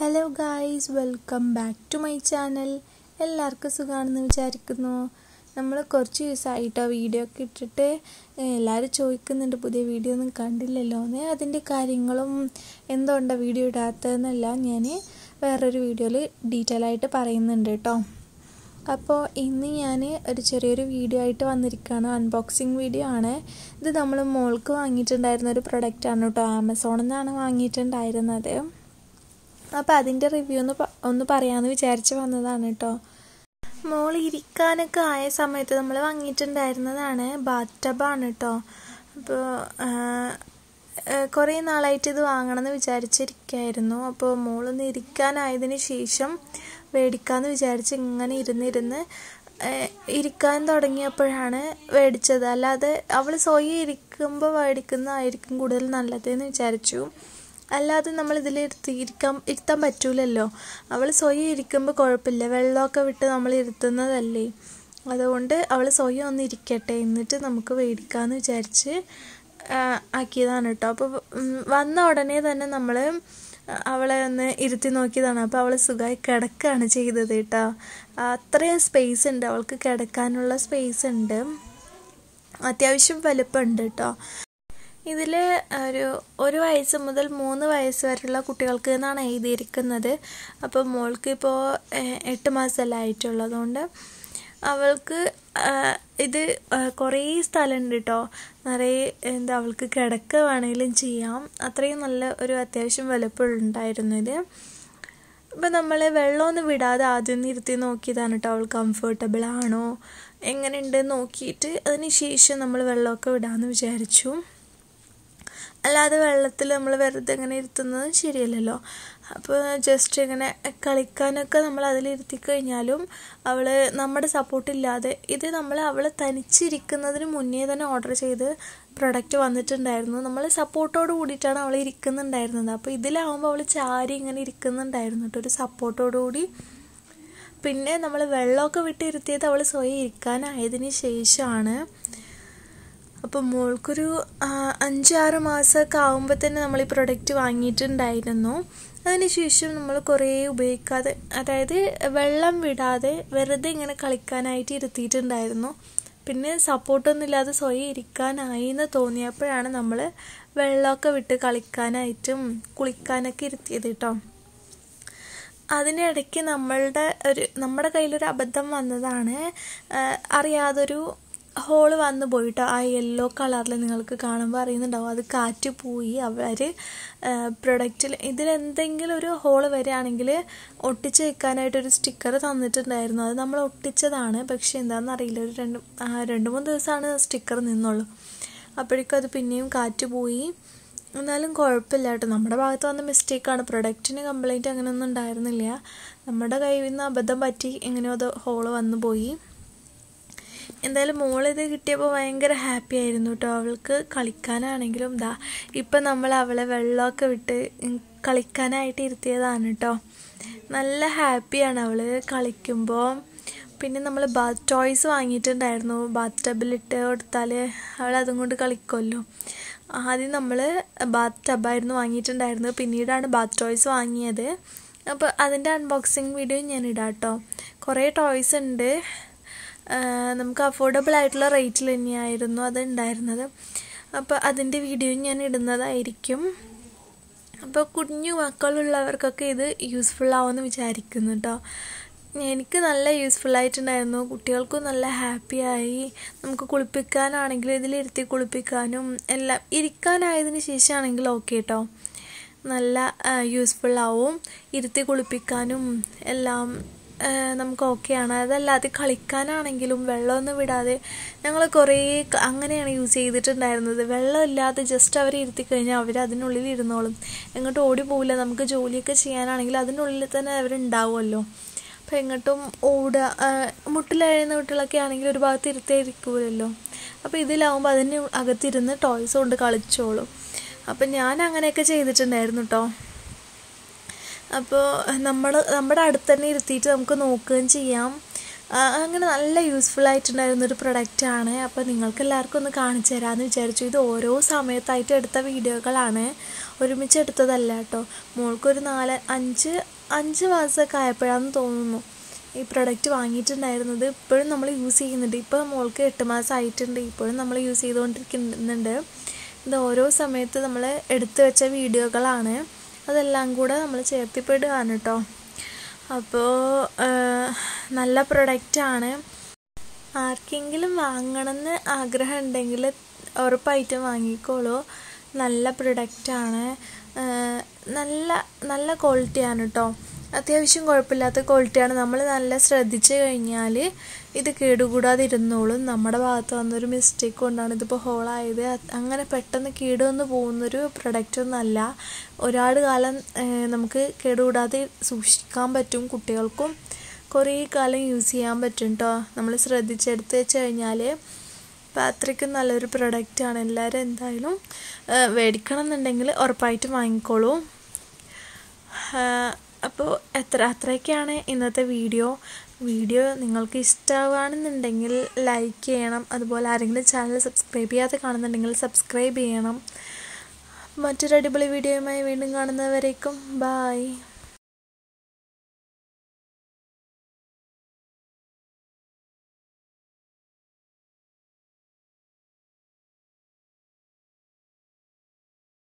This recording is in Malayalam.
hello guys welcome back to my channel എല്ലാവർക്കും സുഖമാണെന്ന് വിചാരിക്കുന്നു നമ്മൾ കുറച്ച് ദിവസമായിട്ടോ വീഡിയോ ഒക്കെ ഇട്ടിട്ട് എല്ലാവരും ചോദിക്കുന്നുണ്ട് പുതിയ വീഡിയോ ഒന്നും കണ്ടില്ലല്ലോ എന്ന് അതിൻ്റെ കാര്യങ്ങളും എന്തുകൊണ്ടാണ് വീഡിയോ ഇടാത്തതെന്നെല്ലാം ഞാൻ വേറൊരു വീഡിയോയിൽ ഡീറ്റെയിൽ ആയിട്ട് പറയുന്നുണ്ട് കേട്ടോ അപ്പോൾ ഇന്ന് ഞാൻ ഒരു ചെറിയൊരു വീഡിയോ ആയിട്ട് വന്നിരിക്കുകയാണ് അൺബോക്സിങ് വീഡിയോ ആണ് ഇത് നമ്മൾ മോൾക്ക് വാങ്ങിയിട്ടുണ്ടായിരുന്ന ഒരു പ്രൊഡക്റ്റാണ് കേട്ടോ ആമസോണിൽ നിന്നാണ് വാങ്ങിയിട്ടുണ്ടായിരുന്നത് അപ്പോൾ അതിൻ്റെ റിവ്യൂ ഒന്ന് ഒന്ന് പറയാമെന്ന് വിചാരിച്ച് വന്നതാണ് കേട്ടോ മോൾ ഇരിക്കാനൊക്കെ ആയ സമയത്ത് നമ്മൾ വാങ്ങിയിട്ടുണ്ടായിരുന്നതാണ് ബാത്ത് ടബാണ് കേട്ടോ അപ്പോൾ കുറേ നാളായിട്ട് ഇത് വാങ്ങണമെന്ന് വിചാരിച്ചിരിക്കുകയായിരുന്നു അപ്പോൾ മോളൊന്ന് ഇരിക്കാനായതിന് ശേഷം മേടിക്കാമെന്ന് വിചാരിച്ച് ഇങ്ങനെ ഇരുന്നിരുന്ന് ഇരിക്കാൻ തുടങ്ങിയപ്പോഴാണ് മേടിച്ചത് അല്ലാതെ അവൾ സ്വയം ഇരിക്കുമ്പോൾ മേടിക്കുന്നതായിരിക്കും കൂടുതൽ നല്ലതെന്ന് വിചാരിച്ചു അല്ലാതെ നമ്മൾ ഇതിൽ ഇരുത്തി ഇരിക്കാൻ ഇരുത്താൻ പറ്റൂലല്ലോ അവൾ സ്വയം ഇരിക്കുമ്പോൾ കുഴപ്പമില്ല വെള്ളമൊക്കെ വിട്ട് നമ്മൾ ഇരുത്തുന്നതല്ലേ അതുകൊണ്ട് അവൾ സ്വയം ഒന്ന് ഇരിക്കട്ടെ എന്നിട്ട് നമുക്ക് മേടിക്കാമെന്ന് വിചാരിച്ച് ആക്കിയതാണ് കേട്ടോ അപ്പോൾ വന്ന ഉടനെ തന്നെ നമ്മൾ അവളെ ഒന്ന് ഇരുത്തി നോക്കിയതാണ് അപ്പോൾ അവൾ സുഖമായി കിടക്കുകയാണ് ചെയ്തത് കേട്ടോ അത്രയും സ്പേസ് ഉണ്ട് അവൾക്ക് കിടക്കാനുള്ള സ്പേസ് ഉണ്ട് അത്യാവശ്യം വലുപ്പമുണ്ട് കേട്ടോ ഇതിൽ ഒരു ഒരു വയസ്സ് മുതൽ മൂന്ന് വയസ്സ് വരെയുള്ള കുട്ടികൾക്ക് എന്നാണ് എഴുതിയിരിക്കുന്നത് അപ്പോൾ മോൾക്ക് ഇപ്പോൾ എട്ട് മാസമല്ല ആയിട്ടുള്ളതുകൊണ്ട് അവൾക്ക് ഇത് കുറേ സ്ഥലമുണ്ട് കേട്ടോ നിറയെ എന്താ അവൾക്ക് കിടക്ക വേണമെങ്കിലും ചെയ്യാം അത്രയും നല്ല ഒരു അത്യാവശ്യം വലുപ്പമുണ്ടായിരുന്നു ഇത് അപ്പോൾ നമ്മൾ വെള്ളമൊന്നും വിടാതെ ആദ്യം ഒന്ന് ഇരുത്തി നോക്കിയതാണ് കേട്ടോ അവൾ കംഫർട്ടബിൾ ആണോ എങ്ങനെയുണ്ട് നോക്കിയിട്ട് അതിന് ശേഷം നമ്മൾ വെള്ളമൊക്കെ വിടാമെന്ന് വിചാരിച്ചു അല്ലാതെ വെള്ളത്തിൽ നമ്മൾ വെറുതെ ഇങ്ങനെ ഇരുത്തുന്നത് ശരിയല്ലല്ലോ അപ്പോൾ ജസ്റ്റ് ഇങ്ങനെ കളിക്കാനൊക്കെ നമ്മൾ അതിലിരുത്തി കഴിഞ്ഞാലും അവൾ നമ്മുടെ സപ്പോർട്ടില്ലാതെ ഇത് നമ്മൾ അവൾ തനിച്ചിരിക്കുന്നതിന് മുന്നേ തന്നെ ഓർഡർ ചെയ്ത് പ്രൊഡക്റ്റ് വന്നിട്ടുണ്ടായിരുന്നു നമ്മൾ സപ്പോർട്ടോട് കൂടിയിട്ടാണ് അവൾ ഇരിക്കുന്നുണ്ടായിരുന്നത് അപ്പോൾ ഇതിലാവുമ്പോൾ അവൾ ചാരി ഇങ്ങനെ ഇരിക്കുന്നുണ്ടായിരുന്നു കേട്ടോ ഒരു സപ്പോർട്ടോടു കൂടി പിന്നെ നമ്മൾ വെള്ളമൊക്കെ വിട്ടിരുത്തിയത് അവൾ സ്വയം ഇരിക്കാനായതിന് ശേഷമാണ് അപ്പോൾ മോൾക്കൊരു അഞ്ചാറ് മാസമൊക്കെ ആകുമ്പോൾ തന്നെ നമ്മൾ ഈ പ്രൊഡക്റ്റ് വാങ്ങിയിട്ടുണ്ടായിരുന്നു അതിനുശേഷം നമ്മൾ കുറേ ഉപയോഗിക്കാതെ അതായത് വെള്ളം വിടാതെ വെറുതെ ഇങ്ങനെ കളിക്കാനായിട്ട് ഇരുത്തിയിട്ടുണ്ടായിരുന്നു പിന്നെ സപ്പോർട്ടൊന്നും ഇല്ലാതെ സ്വയം ഇരിക്കാനായി എന്ന് തോന്നിയപ്പോഴാണ് നമ്മൾ വെള്ളമൊക്കെ വിട്ട് കളിക്കാനായിട്ടും കുളിക്കാനൊക്കെ ഇരുത്തിയത് കേട്ടോ അതിനിടയ്ക്ക് നമ്മളുടെ ഒരു നമ്മുടെ കയ്യിലൊരു അബദ്ധം വന്നതാണ് അറിയാതൊരു ഹോള് വന്നു പോയിട്ടോ ആ യെല്ലോ കളറിൽ നിങ്ങൾക്ക് കാണുമ്പോൾ അറിയുന്നുണ്ടാവും അത് കാറ്റ് പോയി അവർ പ്രൊഡക്റ്റിൽ ഇതിലെന്തെങ്കിലും ഒരു ഹോള് വരികയാണെങ്കിൽ ഒട്ടിച്ച് വെക്കാനായിട്ടൊരു സ്റ്റിക്കർ തന്നിട്ടുണ്ടായിരുന്നു അത് നമ്മൾ ഒട്ടിച്ചതാണ് പക്ഷെ എന്താണെന്ന് അറിയില്ല ഒരു രണ്ട് രണ്ട് മൂന്ന് ദിവസമാണ് സ്റ്റിക്കർ നിന്നുള്ളൂ അപ്പോഴേക്കും അത് പിന്നെയും കാറ്റ് പോയി എന്നാലും കുഴപ്പമില്ല കേട്ടോ നമ്മുടെ ഭാഗത്ത് വന്ന മിസ്റ്റേക്കാണ് പ്രൊഡക്റ്റിന് കംപ്ലൈൻറ്റ് അങ്ങനെയൊന്നും ഉണ്ടായിരുന്നില്ല നമ്മുടെ കയ്യിൽ നിന്ന് അബദ്ധം പറ്റി എങ്ങനെയോ അത് ഹോള് വന്നു പോയി എന്തായാലും മോളിത് കിട്ടിയപ്പോൾ ഭയങ്കര ഹാപ്പി ആയിരുന്നു കേട്ടോ അവൾക്ക് കളിക്കാനാണെങ്കിലും ഇതാ ഇപ്പം നമ്മൾ അവളെ വെള്ളമൊക്കെ വിട്ട് കളിക്കാനായിട്ട് ഇരുത്തിയതാണ് കേട്ടോ നല്ല ഹാപ്പിയാണ് അവൾ കളിക്കുമ്പോൾ പിന്നെ നമ്മൾ ബാത്ത് ടോയ്സ് വാങ്ങിയിട്ടുണ്ടായിരുന്നു ബാത്ത് ടബിലിട്ട് കൊടുത്താൽ അവൾ അതും കൊണ്ട് കളിക്കുമല്ലോ ആദ്യം നമ്മൾ ബാത്ത് ടബായിരുന്നു വാങ്ങിയിട്ടുണ്ടായിരുന്നത് പിന്നീടാണ് ബാത്ത് ടോയ്സ് വാങ്ങിയത് അപ്പോൾ അതിൻ്റെ അൺബോക്സിങ് വീഡിയോ ഞാൻ ഇടാം കേട്ടോ കുറേ ടോയ്സ് ഉണ്ട് നമുക്ക് അഫോർഡബിൾ ആയിട്ടുള്ള റേറ്റിൽ തന്നെയായിരുന്നു അത് ഉണ്ടായിരുന്നത് അപ്പോൾ അതിൻ്റെ വീഡിയോ ഞാൻ ഇടുന്നതായിരിക്കും അപ്പോൾ കുഞ്ഞു മക്കളുള്ളവർക്കൊക്കെ ഇത് യൂസ്ഫുൾ ആവുമെന്ന് വിചാരിക്കുന്നു കേട്ടോ എനിക്ക് നല്ല യൂസ്ഫുൾ ആയിട്ടുണ്ടായിരുന്നു കുട്ടികൾക്കും നല്ല ഹാപ്പിയായി നമുക്ക് കുളിപ്പിക്കാനാണെങ്കിലും ഇതിലിരുത്തി കുളിപ്പിക്കാനും എല്ലാം ഇരിക്കാനായതിന് ശേഷമാണെങ്കിൽ ഓക്കെ കേട്ടോ നല്ല യൂസ്ഫുൾ ആവും ഇരുത്തി കുളിപ്പിക്കാനും എല്ലാം നമുക്ക് ഓക്കെയാണ് അതല്ലാതെ കളിക്കാനാണെങ്കിലും വെള്ളമൊന്നും വിടാതെ ഞങ്ങൾ കുറേ അങ്ങനെയാണ് യൂസ് ചെയ്തിട്ടുണ്ടായിരുന്നത് വെള്ളമില്ലാതെ ജസ്റ്റ് അവരെ ഇരുത്തി കഴിഞ്ഞാൽ അവർ അതിനുള്ളിൽ ഇരുന്നോളും എങ്ങോട്ടും ഓടി പോവില്ല നമുക്ക് ജോലിയൊക്കെ ചെയ്യാനാണെങ്കിൽ അതിനുള്ളിൽ തന്നെ അവരുണ്ടാവുമല്ലോ അപ്പോൾ എങ്ങോട്ടും ഓടുക മുട്ടിലഴിയുന്ന കുട്ടികളൊക്കെ ആണെങ്കിൽ ഒരു ഭാഗത്ത് ഇരുത്തേ ഇരിക്കൂലല്ലോ അപ്പോൾ ഇതിലാവുമ്പോൾ അതിന് അകത്തിരുന്ന് ടോയ്സ് കൊണ്ട് കളിച്ചോളും അപ്പം ഞാൻ അങ്ങനെയൊക്കെ ചെയ്തിട്ടുണ്ടായിരുന്നു കേട്ടോ അപ്പോൾ നമ്മൾ നമ്മുടെ അടുത്ത് തന്നെ ഇരുത്തിയിട്ട് നമുക്ക് നോക്കുകയും ചെയ്യാം അങ്ങനെ നല്ല യൂസ്ഫുൾ ആയിട്ടുണ്ടായിരുന്ന ഒരു പ്രൊഡക്റ്റാണ് അപ്പോൾ നിങ്ങൾക്ക് എല്ലാവർക്കും ഒന്ന് കാണിച്ചു തരാമെന്ന് വിചാരിച്ചു ഇത് ഓരോ സമയത്തായിട്ട് എടുത്ത വീഡിയോകളാണ് ഒരുമിച്ച് എടുത്തതല്ല കേട്ടോ മോൾക്കൊരു നാല് അഞ്ച് അഞ്ച് മാസമൊക്കെ ആയപ്പോഴാണെന്ന് തോന്നുന്നു ഈ പ്രൊഡക്റ്റ് വാങ്ങിയിട്ടുണ്ടായിരുന്നത് ഇപ്പോഴും നമ്മൾ യൂസ് ചെയ്യുന്നുണ്ട് ഇപ്പോൾ മോൾക്ക് എട്ട് മാസം ആയിട്ടുണ്ട് ഇപ്പോഴും നമ്മൾ യൂസ് ചെയ്തുകൊണ്ടിരിക്കുന്നുണ്ട് ഇത് ഓരോ സമയത്ത് നമ്മൾ എടുത്തു വെച്ച വീഡിയോകളാണ് അതെല്ലാം കൂടെ നമ്മൾ ചേർത്തിപ്പെടുകയാണ് കേട്ടോ അപ്പോൾ നല്ല പ്രൊഡക്റ്റാണ് ആർക്കെങ്കിലും വാങ്ങണമെന്ന് ആഗ്രഹം ഉണ്ടെങ്കിൽ ഉറപ്പായിട്ടും വാങ്ങിക്കോളൂ നല്ല പ്രൊഡക്റ്റാണ് നല്ല നല്ല ക്വാളിറ്റിയാണ് കേട്ടോ അത്യാവശ്യം കുഴപ്പമില്ലാത്ത ക്വാളിറ്റിയാണ് നമ്മൾ നല്ല ശ്രദ്ധിച്ചു കഴിഞ്ഞാൽ ഇത് കേടുകൂടാതെ ഇരുന്നോളും നമ്മുടെ ഭാഗത്ത് വന്നൊരു മിസ്റ്റേക്ക് കൊണ്ടാണ് ഇതിപ്പോൾ ഹോളായത് അങ്ങനെ പെട്ടെന്ന് കേടുവന്ന് പോകുന്നൊരു പ്രൊഡക്റ്റൊന്നുമല്ല ഒരുപാട് കാലം നമുക്ക് കേടുകൂടാതെ സൂക്ഷിക്കാൻ പറ്റും കുട്ടികൾക്കും കുറേ കാലം യൂസ് ചെയ്യാൻ പറ്റും കേട്ടോ നമ്മൾ ശ്രദ്ധിച്ചെടുത്ത് വെച്ച് കഴിഞ്ഞാൽ അപ്പോൾ അത്രയ്ക്കും നല്ലൊരു പ്രൊഡക്റ്റാണ് എല്ലാവരും എന്തായാലും മേടിക്കണം എന്നുണ്ടെങ്കിൽ ഉറപ്പായിട്ടും വാങ്ങിക്കോളൂ അപ്പോൾ എത്ര അത്രയൊക്കെയാണ് ഇന്നത്തെ വീഡിയോ വീഡിയോ നിങ്ങൾക്ക് ഇഷ്ടമാണെന്നുണ്ടെങ്കിൽ ലൈക്ക് ചെയ്യണം അതുപോലെ ആരെങ്കിലും ചാനൽ സബ്സ്ക്രൈബ് ചെയ്യാതെ കാണുന്നുണ്ടെങ്കിൽ സബ്സ്ക്രൈബ് ചെയ്യണം മറ്റൊരു അടിപൊളി വീഡിയോയുമായി വീണ്ടും കാണുന്നവരേക്കും ബായ്